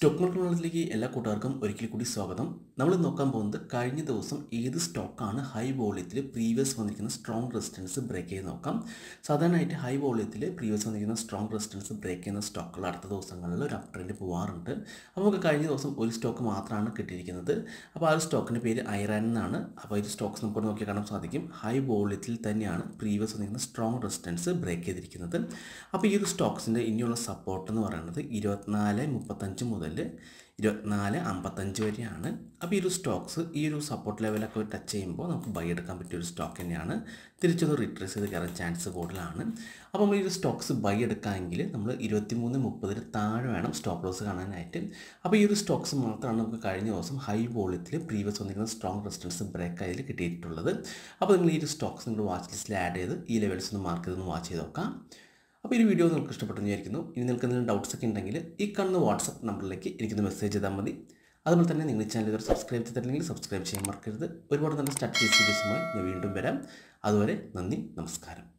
stock market നോളജിലേക്ക് എല്ലാ കൂട്ടുകാർക്കും ഒരിക്കൽ കൂടി സ്വാഗതം നമ്മൾ നോക്കാൻ പോകുന്നത് കഴിഞ്ഞ ദിവസം ഏത് സ്റ്റോക്കാണ് ഹൈ വോളിയത്തിൽ പ്രീവിയസ് വന്നിരിക്കുന്ന സ്ട്രോങ് റെസിസ്റ്റൻസ് ബ്രേക്ക് ചെയ്ത് നോക്കാം സാധാരണയായിട്ട് ഹൈ വോളിയത്തിൽ പ്രീവിയസ് വന്നിരിക്കുന്ന സ്ട്രോങ് റെസിസ്റ്റൻസ് ബ്രേക്ക് ചെയ്യുന്ന സ്റ്റോക്കുകൾ അടുത്ത ദിവസങ്ങളിൽ ഒരു അപ് ട്രെൻഡ് പോകാറുണ്ട് അപ്പോൾ നമുക്ക് കഴിഞ്ഞ ദിവസം ഒരു സ്റ്റോക്ക് മാത്രമാണ് കിട്ടിയിരിക്കുന്നത് അപ്പോൾ ആ ഒരു സ്റ്റോക്കിൻ്റെ പേര് ഐറാൻ എന്നാണ് അപ്പോൾ ഈ സ്റ്റോക്സ് നമുക്ക് നോക്കി കാണാൻ സാധിക്കും ഹൈ വോളിയത്തിൽ തന്നെയാണ് പ്രീവിയസ് വന്നിരിക്കുന്ന സ്ട്രോങ് റെസിസ്റ്റൻസ് ബ്രേക്ക് ചെയ്തിരിക്കുന്നത് അപ്പോൾ ഈ ഒരു സ്റ്റോക്സിൻ്റെ ഇനിയുള്ള സപ്പോർട്ട് എന്ന് പറയുന്നത് ഇരുപത്തിനാല് മുപ്പത്തഞ്ച് മുതൽ ഇരുപത്തിനാല് അമ്പത്തഞ്ച് വരെയാണ് അപ്പോൾ ഈ ഒരു സ്റ്റോക്സ് ഈ ഒരു സപ്പോർട്ട് ലെവലൊക്കെ ടച്ച് ചെയ്യുമ്പോൾ നമുക്ക് ബൈ എടുക്കാൻ പറ്റിയ ഒരു സ്റ്റോക്ക് തന്നെയാണ് തിരിച്ചൊന്ന് റിട്രേസ് ചെയ്ത് കയറാൻ ചാൻസ് കൂടുതലാണ് അപ്പോൾ നമ്മൾ ഈ ഒരു സ്റ്റോക്സ് ബൈ എടുക്കാമെങ്കിൽ നമ്മൾ ഇരുപത്തി മൂന്ന് മുപ്പതിന് താഴെ വേണം സ്റ്റോപ്പ് ലോസ് കാണാനായിട്ട് അപ്പോൾ ഈ ഒരു സ്റ്റോക്സ് മാത്രമാണ് നമുക്ക് കഴിഞ്ഞ ദിവസം ഹൈ വോളിയത്തിൽ പ്രീവിയസ് വന്നിരിക്കുന്ന സ്ട്രോങ് റെസിസ്റ്റൻസ് ബ്രേക്ക് ആയതിൽ കിട്ടിയിട്ടുള്ളത് അപ്പോൾ നിങ്ങൾ ഈ ഒരു സ്റ്റോക്സ് നിങ്ങൾ വാച്ച് ലിസ്റ്റിൽ ആഡ് ചെയ്ത് ഈ ലെവൽസ് ഒന്ന് മാർക്ക് ചെയ്തൊന്ന് വാച്ച് ചെയ്ത് നോക്കാം അപ്പോൾ ഈ വീഡിയോ നിങ്ങൾക്ക് ഇഷ്ടപ്പെട്ടെന്ന് വിചാരിക്കുന്നു ഇനി നിങ്ങൾക്ക് എന്തെങ്കിലും ഡൗട്ട്സ് ഒക്കെ ഉണ്ടെങ്കിൽ ഈ കാണുന്ന വാട്സപ്പ് നമ്പറിലേക്ക് എനിക്കൊന്ന് മെസ്സേജ് ചെയ്താൽ മതി അതുപോലെ തന്നെ നിങ്ങൾ ഈ ചാനൽ ഇതുവരെ സബ്സ്ക്രൈബ് ചെയ്തിട്ടില്ലെങ്കിൽ സബ്സ്ക്രൈബ് ചെയ്യാൻ മറക്കരുത് ഒരുപാട് നല്ല സ്റ്റാറ്റീസ് വീഡിയോസുമായി ഞാൻ വീണ്ടും വരാം അതുവരെ നന്ദി നമസ്കാരം